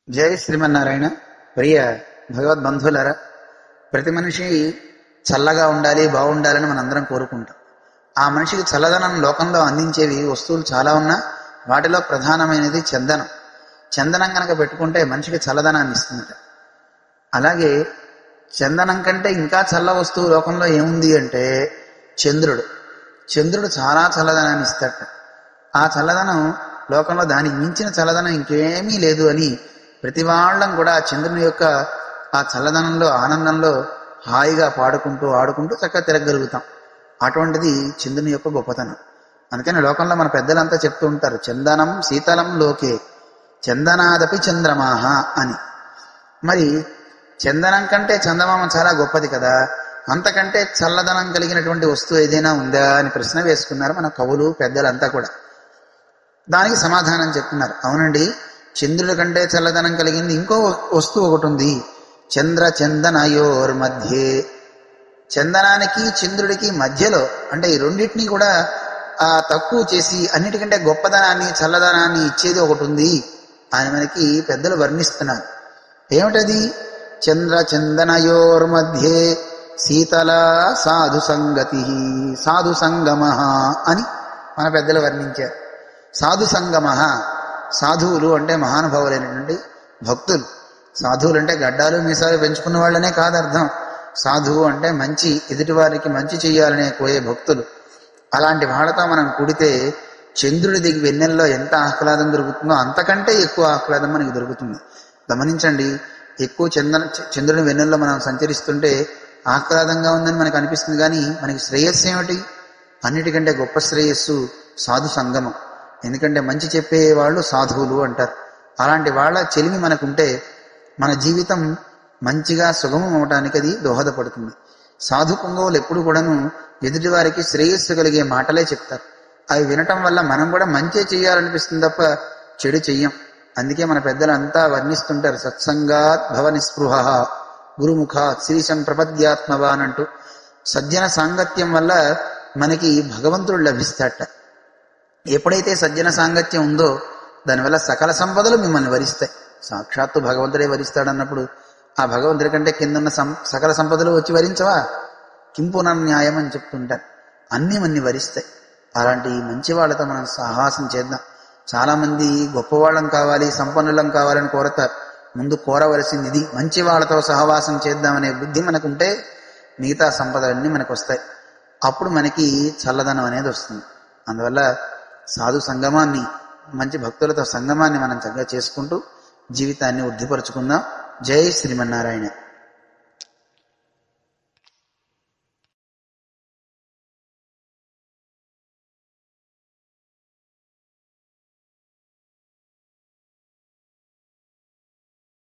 జై శ్రీమన్నారాయణ ప్రియ భగవద్బంధువులారా ప్రతి మనిషి చల్లగా ఉండాలి బాగుండాలని మనందరం కోరుకుంటాం ఆ మనిషికి చల్లదనం లోకంలో అందించేవి వస్తువులు చాలా ఉన్నా వాటిలో ప్రధానమైనది చందనం చందనం కనుక పెట్టుకుంటే మనిషికి చల్లదనాన్ని ఇస్తుందట అలాగే చందనం కంటే ఇంకా చల్ల వస్తువు లోకంలో ఏముంది అంటే చంద్రుడు చంద్రుడు చాలా చల్లదనాన్ని ఇస్తాడట ఆ చల్లదనం లోకంలో దానికి మించిన చల్లదనం ఇంకేమీ లేదు అని ప్రతి వాళ్ళం కూడా ఆ చంద్రుని యొక్క ఆ చల్లదనంలో ఆనందంలో హాయిగా పాడుకుంటూ ఆడుకుంటూ చక్కగా తిరగలుగుతాం అటువంటిది చంద్రుని యొక్క గొప్పతనం అందుకని లోకంలో మన పెద్దలంతా చెప్తూ ఉంటారు చందనం శీతలం లోకే చందనాదపి చంద్రమాహ అని మరి చందనం కంటే చందమామ చాలా గొప్పది కదా అంతకంటే చల్లదనం కలిగినటువంటి వస్తువు ఏదైనా ఉందా అని ప్రశ్న వేసుకున్నారు మన కవులు పెద్దలంతా కూడా దానికి సమాధానం చెప్తున్నారు అవునండి చంద్రుడి కంటే చల్లదనం కలిగింది ఇంకో వస్తువు ఒకటి ఉంది చంద్ర చందనయోర్ మధ్యే చందనానికి చంద్రుడికి మధ్యలో అంటే ఈ రెండింటినీ కూడా ఆ తక్కువ చేసి అన్నిటికంటే గొప్పదనాన్ని చల్లదనాన్ని ఇచ్చేది ఒకటి ఉంది అని మనకి పెద్దలు వర్ణిస్తున్నారు ఏమిటది చంద్ర చందనయోర్ మధ్యే శీతల సాధు సంగతి సాధు సంగమ అని మన పెద్దలు వర్ణించారు సాధు సంగమ సాధువులు అంటే మహానుభావులైనటువంటి భక్తులు సాధువులు అంటే గడ్డాలు మీసాలు పెంచుకున్న వాళ్ళనే కాదు అర్థం సాధువు అంటే మంచి ఎదుటివారికి మంచి చేయాలనే కోయే భక్తులు అలాంటి వాళ్ళతో మనం కూడితే చంద్రుడి దిగి వెన్నెల్లో ఎంత ఆహ్లాదం దొరుకుతుందో అంతకంటే ఎక్కువ ఆహ్లాదం మనకి దొరుకుతుంది గమనించండి ఎక్కువ చందన చంద్రుని వెన్నెల్లో మనం సంచరిస్తుంటే ఆహ్లాదంగా ఉందని మనకు అనిపిస్తుంది కానీ మనకి శ్రేయస్సు ఏమిటి అన్నిటికంటే గొప్ప శ్రేయస్సు సాధు సంగమం ఎందుకంటే మంచి చెప్పే వాళ్ళు సాధువులు అంటారు అలాంటి వాళ్ళ చెలిమి మనకుంటే మన జీవితం మంచిగా సుగమం అవటానికి అది దోహదపడుతుంది సాధు పొంగవులు ఎప్పుడు కూడాను ఎదుటివారికి శ్రేయస్సు కలిగే మాటలే చెప్తారు అవి వినటం వల్ల మనం కూడా మంచి చేయాలనిపిస్తుంది తప్ప చెడు చెయ్యం అందుకే మన పెద్దలు అంతా వర్ణిస్తుంటారు సత్సంగాత్ భవ నిస్పృహ గురుముఖాత్ శ్రీశం ప్రపద్యాత్మవాన్ అంటూ సజ్జన సాంగత్యం వల్ల మనకి భగవంతుడు లభిస్తాట ఎప్పుడైతే సజ్జన సాంగత్యం ఉందో దానివల్ల సకల సంపదలు మిమ్మల్ని వరిస్తాయి సాక్షాత్తు భగవంతుడే వరిస్తాడన్నప్పుడు ఆ భగవంతుడి కంటే కిందన్న సం సకల సంపదలు వచ్చి వరించవా కింపున న్యాయం అని చెప్తుంటారు అన్నీ మన్ని వరిస్తాయి అలాంటి మంచి వాళ్ళతో మనం సాహసం చేద్దాం చాలా మంది గొప్పవాళ్ళం కావాలి సంపన్నులం కావాలని కోరతారు ముందు కోరవలసింది ఇది మంచి వాళ్ళతో సహవాసం చేద్దామనే బుద్ధి మనకుంటే మిగతా సంపదలన్నీ మనకు వస్తాయి అప్పుడు మనకి చల్లదనం అనేది వస్తుంది అందువల్ల సాధు సంగమాన్ని మంచి భక్తులతో సంగమాన్ని మనం చక్కగా చేసుకుంటూ జీవితాన్ని వృద్ధిపరుచుకుందాం జై శ్రీమన్నారాయణ